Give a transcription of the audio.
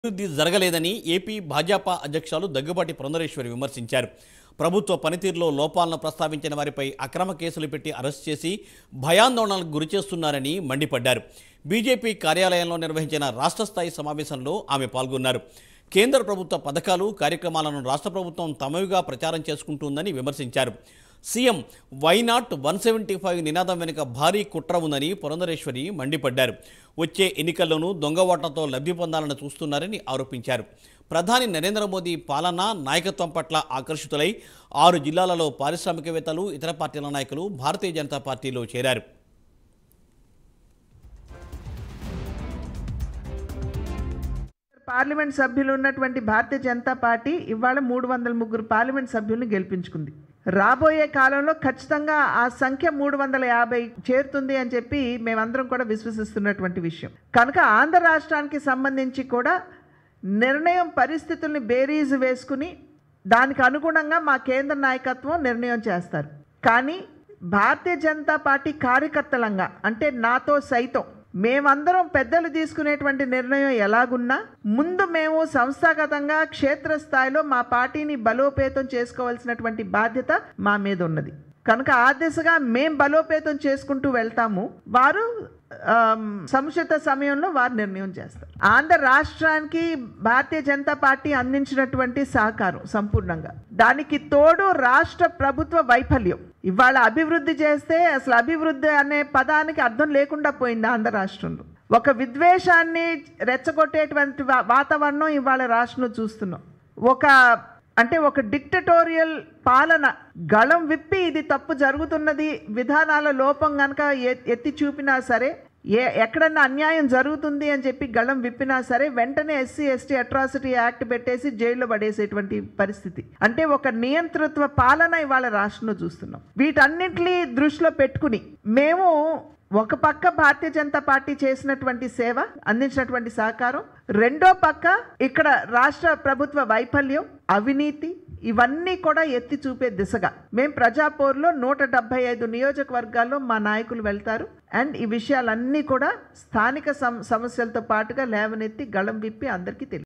అభివృద్ధి జరగలేదని ఏపీ భాజపా అధ్యక్షులు దగ్గుబాటి పురంధరేశ్వరి విమర్శించారు ప్రభుత్వ పనితీరులో లోపాలను ప్రస్తావించిన వారిపై అక్రమ కేసులు పెట్టి అరెస్ట్ చేసి భయాందోళనలకు గురిచేస్తున్నారని మండిపడ్డారు బీజేపీ కార్యాలయంలో నిర్వహించిన రాష్ట్ర స్థాయి సమావేశంలో ఆమె పాల్గొన్నారు కేంద్ర ప్రభుత్వ పథకాలు కార్యక్రమాలను రాష్ట్ర ప్రభుత్వం తమవిగా ప్రచారం చేసుకుంటుందని విమర్శించారు CM why not one seventy five నినాదం వెనుక భారీ కుట్ర ఉందని పురంధరేశ్వరి మండిపడ్డారు వచ్చే ఎన్నికల్లోనూ దొంగ ఓట్లతో లబ్ధి పొందాలని చూస్తున్నారని ఆరోపించారు ప్రధాని నరేంద్ర మోదీ పాలన నాయకత్వం పట్ల ఆకర్షితులై ఆరు జిల్లాలలో పారిశ్రామికవేత్తలు ఇతర పార్టీల నాయకులు భారతీయ జనతా పార్టీలో చేరారు పార్లమెంట్ సభ్యులు ఉన్నటువంటి భారతీయ జనతా పార్టీ ఇవాళ మూడు వందల ముగ్గురు పార్లమెంట్ సభ్యులను గెలిపించుకుంది రాబోయే కాలంలో ఖచ్చితంగా ఆ సంఖ్య మూడు వందల యాభై చేరుతుంది అని చెప్పి మేమందరం కూడా విశ్వసిస్తున్నటువంటి విషయం కనుక ఆంధ్ర రాష్ట్రానికి సంబంధించి కూడా నిర్ణయం పరిస్థితుల్ని బేరీజు వేసుకుని దానికి అనుగుణంగా మా కేంద్ర నాయకత్వం నిర్ణయం చేస్తారు కానీ భారతీయ జనతా పార్టీ కార్యకర్తలంగా అంటే నాతో సైతం మేమందరం పెద్దలు తీసుకునేటువంటి నిర్ణయం ఎలాగున్నా ముందు మేము సంస్థాగతంగా క్షేత్రస్థాయిలో మా పార్టీని బలోపేతం చేసుకోవాల్సినటువంటి బాధ్యత మా మీద ఉన్నది కనుక ఆ దిశగా మేం బలోపేతం చేసుకుంటూ వెళ్తాము వారు ఆమ్, సముచిత సమయంలో వారు నిర్ణయం చేస్తారు ఆంధ్ర రాష్ట్రానికి భారతీయ జనతా పార్టీ అందించినటువంటి సహకారం సంపూర్ణంగా దానికి తోడు రాష్ట్ర ప్రభుత్వ వైఫల్యం ఇవాళ అభివృద్ధి చేస్తే అసలు అభివృద్ధి అనే పదానికి అర్థం లేకుండా పోయింది ఆంధ్ర రాష్ట్రంలో ఒక విద్వేషాన్ని రెచ్చగొట్టేటువంటి వా- వాతావరణం ఇవాళ రాష్ట్రంలో చూస్తున్నాం ఒక అంటే ఒక డిక్టటోరియల్ పాలన గళం విప్పి ఇది తప్పు జరుగుతున్నది విధానాల లోపం గనక ఎ- ఎత్తి చూపినా సరే ఏ ఎక్కడన్నా అన్యాయం జరుగుతుంది అని చెప్పి గళం విప్పినా సరే వెంటనే ఎస్సీ ఎస్టీ అట్రాసిటీ యాక్ట్ పెట్టేసి జైల్లో పడేసేటువంటి పరిస్థితి అంటే ఒక నియంతృత్వ పాలన ఇవాళ రాష్ట్రంలో చూస్తున్నాం వీటన్నింటినీ దృష్టిలో పెట్టుకుని మేము ఒక పక్క భారతీయ జనతా పార్టీ చేసినటువంటి సేవ అందించినటువంటి సహకారం రెండో పక్క ఇక్కడ రాష్ట్ర ప్రభుత్వ వైఫల్యం అవినీతి ఇవన్నీ కూడా ఎత్తి చూపే దిశగా మేము ప్రజాపోర్లో నూట డెబ్బై ఐదు నియోజకవర్గాల్లో మా నాయకులు వెళ్తారు అండ్ ఈ విషయాలన్నీ కూడా స్థానిక సమ సమస్యలతో పాటుగా లేవనెత్తి గళం విప్పి అందరికీ తెలియదు